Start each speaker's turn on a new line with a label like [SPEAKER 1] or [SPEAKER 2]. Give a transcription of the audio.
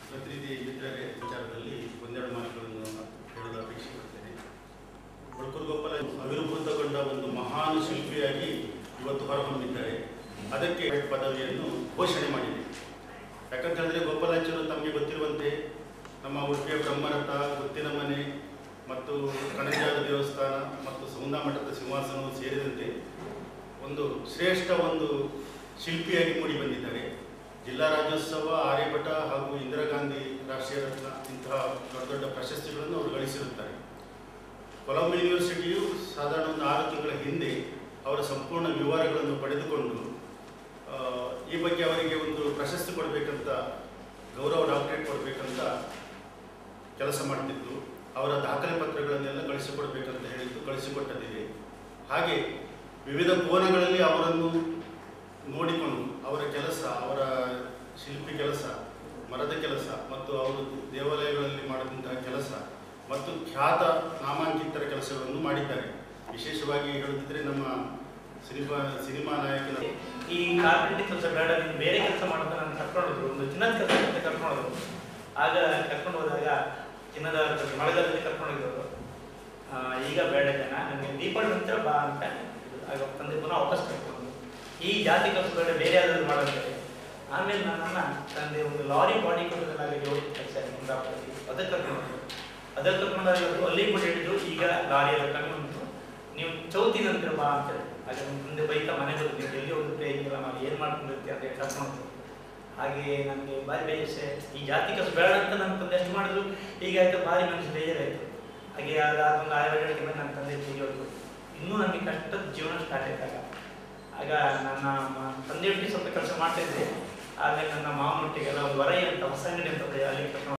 [SPEAKER 1] ಪ್ರತಿನಿಧಿ ಮಿತ್ರರೇ ವಿಚಾರದಲ್ಲಿ ಒಂದೆರಡು ಮಾತುಗಳನ್ನು ಹೇಳಲು ಅಪೇಕ್ಷೆ ಪಡ್ತೇನೆ ಬಳ್ಕೂರು ಗೋಪಾಲ ಅವಿರ್ಭೂತಗೊಂಡ ಒಂದು ಮಹಾನ್ ಶಿಲ್ಪಿಯಾಗಿ ಇವತ್ತು ಹೊರಹೊಮ್ಮಿದ್ದಾರೆ ಅದಕ್ಕೆ ಪದವಿಯನ್ನು ಘೋಷಣೆ ಮಾಡಿದೆ ಯಾಕಂತ ಹೇಳಿದ್ರೆ ಗೋಪಾಲಾಚಾರ್ಯರು ತಮಗೆ ಗೊತ್ತಿರುವಂತೆ ನಮ್ಮ ಉಡುಪಿಯ ಬ್ರಹ್ಮರಥ ಗೊತ್ತಿನ ಮನೆ ಮತ್ತು ಕಣಜಾದ ದೇವಸ್ಥಾನ ಮತ್ತು ಸೌಂದಾ ಮಠದ ಸಿಂಹಾಸನವು ಸೇರಿದಂತೆ ಒಂದು ಶ್ರೇಷ್ಠ ಒಂದು ಶಿಲ್ಪಿಯಾಗಿ ಮೂಡಿ ಬಂದಿದ್ದಾರೆ ಜಿಲ್ಲಾ ರಾಜ್ಯೋತ್ಸವ ಆರ್ಯಭಟ ಹಾಗೂ ಇಂದಿರಾ ಗಾಂಧಿ ರಾಷ್ಟ್ರೀಯ ರತ್ನ ಇಂತಹ ದೊಡ್ಡ ದೊಡ್ಡ ಪ್ರಶಸ್ತಿಗಳನ್ನು ಅವರು ಗಳಿಸಿರುತ್ತಾರೆ ಕೊಲಂಬೋ ಯೂನಿವರ್ಸಿಟಿಯು ಸಾಧಾರಣ ಒಂದು ಆರು ತಿಂಗಳ ಹಿಂದೆ ಅವರ ಸಂಪೂರ್ಣ ವಿವರಗಳನ್ನು ಪಡೆದುಕೊಂಡು ಆ, ಈ ಬಗ್ಗೆ ಅವರಿಗೆ ಒಂದು ಪ್ರಶಸ್ತಿ ಕೊಡಬೇಕಂತ ಗೌರವ ಡಾಕ್ಟರೇಟ್ ಕೊಡಬೇಕಂತ ಕೆಲಸ ಮಾಡ್ತಿದ್ದು ಅವರ ದಾಖಲೆ ಪತ್ರಗಳನ್ನೆಲ್ಲ ಕಳಿಸಿಕೊಡ್ಬೇಕಂತ ಹೇಳಿದ್ದು ಕಳಿಸಿಕೊಟ್ಟದಿದೆ ಹಾಗೆ ವಿವಿಧ ಕೋನಗಳಲ್ಲಿ ಅವರನ್ನು ನೋಡಿಕೊಂಡು ಅವರ ಕೆಲಸ ಅವರ ಶಿಲ್ಪಿ ಕೆಲಸ ಮರದ ಕೆಲಸ ಮತ್ತು ಅವರು ದೇವಾಲಯಗಳಲ್ಲಿ ಮಾಡಿದಂತಹ ಕೆಲಸ ಮತ್ತು ಖ್ಯಾತ ನಾಮಾಂಕಿತರ ಕೆಲಸಗಳನ್ನು ಮಾಡಿದ್ದಾರೆ ವಿಶೇಷವಾಗಿ ಹೇಳುತ್ತಿದ್ದರೆ ನಮ್ಮ ಸಿನಿಮಾ ಸಿನಿಮಾ ನಾಯಕನ
[SPEAKER 2] ಈ ಕಾರ್ಪೆಂಟ್ರಿ ಕೆಲಸ ಬೇಡ ನೀನು ಬೇರೆ ಕೆಲಸ ಮಾಡೋದು ನಾನು ಕರ್ಕೊಂಡೋದ್ರು ಒಂದು ಚಿನ್ನದ ಕೆಲಸ ಅಂತ ಕರ್ಕೊಂಡೋದ್ರು ಆಗ ಕರ್ಕೊಂಡು ಹೋದಾಗ ಚಿನ್ನದ ಕೆಲಸ ಮಳೆಗಾಲದಲ್ಲಿ ಕರ್ಕೊಂಡೋಗಿದ್ರು ಆ, ಈಗ ಬೇಡ ಜನ ನನಗೆ ದೀಪಾವಳಿ ನಂತರ ಬಾ ಅಂತ ಹೇಳಿದ್ರು. ಆಗ ತಂದೆ ಪುನಃ ವಾಪಸ್ ಕರ್ಕೊಂಡು ಈ ಜಾತಿ ಕೆಲಸ ಬೇಡ ಬೇರೆ ಯಾವ್ದಾದ್ರು ಮಾಡೋದು ಆಮೇಲೆ ನನ್ನನ್ನು ತಂದೆ ಒಂದು ಲಾರಿ ಬಾಡಿ ಕೊಡೋದ್ರಲ್ಲಿ ಜೋಡಿ ಕೆಲಸ ಕುಂದಾಪುರದಲ್ಲಿ ಅದಕ್ಕೆ ಕರ್ಕೊಂಡು ಹೋದ್ರು. ಅದಕ್ಕೆ ಕರ್ಕೊಂಡಾಗ ಅವರು ಅಲ್ಲಿ ಕೂಡ ಹೇಳಿದ್ರು ಈಗ ಲಾರಿ ಎಲ್ಲ ಕರ್ಕೊಂಡು ನೀವು ಚೌತಿ ನಂತರ ಬಾ ಅಂತ ಹೇಳಿ ಆಗ ನಮ್ಮ ತಂದೆ ಬೈತಾ ಮನೆಗೆ ಬಂದು ನೀವು ಎಲ್ಲಿ ಹೋಗುತ್ತೆ ಹಿಂಗೆಲ್ಲ ಮಾಡಿ ಏನು ಮಾಡ್ಕೊಂಡಿರ್ತೀಯ ಅಂತ ಹೇಳಿ ಕರ್ಕೊಂಡು ಹೋದ್ರು. ಹಾಗೆ ನನಗೆ ಭಾರಿ ಬೇಜಾಸೆ ಈ ಜಾತಿ ಕೆಲಸ ಬೇಡ ಅಂತ ನನ್ನ ತಂದೆ ಎಷ್ಟು ಮಾಡಿದ್ರು ಹೀಗಾಯ್ತು ಭಾರಿ ಮನಸ್ಸು ಬೇಜಾರಾಯಿತು ಹಾಗೆ ಅದಾದ ಒಂದು ಆಯುರ್ವೇದಿಕ್ ಮೇಲೆ ನನ್ನ ತಂದೆ ತೀರಿ ಹೋದ್ರು ಇನ್ನೂ ನನಗೆ ಕಷ್ಟದ ಜೀವನ ಸ್ಟಾರ್ಟ್ ಆಯ್ತಾಗ ಆಗ ನನ್ನ ಮ- ತಂದೆಯೊಟ್ಟಿಗೆ ಸ್ವಲ್ಪ ಕೆಲಸ ಮಾಡ್ತಾ ಇದ್ದೆ ಆಮೇಲೆ ನನ್ನ ಮಾವನೊಟ್ಟಿಗೆಲ್ಲ ಒಂದು ವರೈ ಅಂತ ಹೊಸ ಅಂಗಡಿ ಅಂತ ಇದೆ, ಅಲ್ಲಿ ಕರ್ಕೊಂಡು